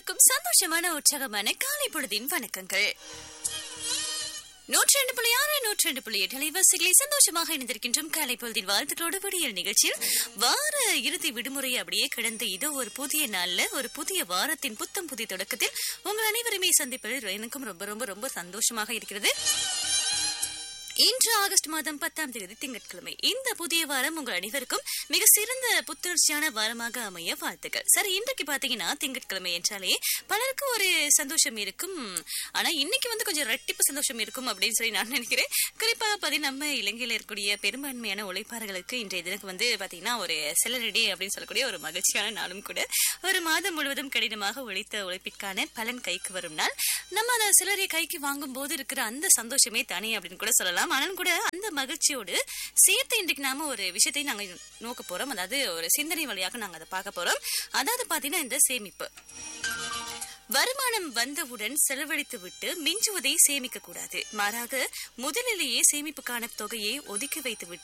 அனைவருக்கும் சந்தோஷமான உற்சாகமான காலை பொழுதின் வணக்கங்கள் நூற்றி ரெண்டு புள்ளி ஆறு நூற்றி ரெண்டு புள்ளி எட்டு அலைவாசிகளை சந்தோஷமாக இணைந்திருக்கின்றோம் காலை பொழுதின் வாழ்த்துக்களோடு விடியல் நிகழ்ச்சியில் வார இறுதி விடுமுறை அப்படியே கிடந்து இதோ ஒரு புதிய நாள்ல ஒரு புதிய வாரத்தின் புத்தம் புதிய தொடக்கத்தில் உங்கள் அனைவருமே சந்திப்பதில் எனக்கும் ரொம்ப ரொம்ப ரொம்ப சந்தோஷமாக இருக்கிறது இன்று ஆகஸ்ட் மாதம் பத்தாம் தேதி திங்கட்கிழமை இந்த புதிய வாரம் உங்கள் அனைவருக்கும் மிக சிறந்த புத்துணர்ச்சியான வாரமாக அமைய வாழ்த்துக்கள் சரி இன்றைக்கு பாத்தீங்கன்னா திங்கட்கிழமை என்றாலே பலருக்கும் ஒரு சந்தோஷம் இருக்கும் ஆனா இன்னைக்கு வந்து கொஞ்சம் ரெட்டிப்பு சந்தோஷம் இருக்கும் அப்படின்னு சொல்லி நான் நினைக்கிறேன் குறிப்பாக பாத்தீங்கன்னா நம்ம இலங்கையில இருக்கக்கூடிய பெரும்பான்மையான உழைப்பாளர்களுக்கு இன்றைய தினக்கு வந்து பாத்தீங்கன்னா ஒரு செலரடி அப்படின்னு சொல்லக்கூடிய ஒரு மகிழ்ச்சியான நாளும் கூட ஒரு மாதம் முழுவதும் கடினமாக உழைத்த உழைப்பிற்கான பலன் கைக்கு வரும் நாள் நம்ம அந்த சிலரை கைக்கு வாங்கும் போது இருக்கிற அந்த சந்தோஷமே தனி அப்படின்னு கூட சொல்லலாம் ஆனாலும் கூட அந்த மகிழ்ச்சியோடு சேர்த்து இன்றைக்கு நாம ஒரு விஷயத்தை நாங்க நோக்க போறோம் அதாவது ஒரு சிந்தனை வழியாக நாங்க அதை பார்க்க போறோம் அதாவது பாத்தீங்கன்னா இந்த சேமிப்பு வருமானம் வந்தவுடன் செலவழித்து விட்டு மிஞ்சுவதை சேமிக்க கூடாது மாறாக முதலிலேயே சேமிப்புக்கான தொகையை ஒதுக்கி வைத்து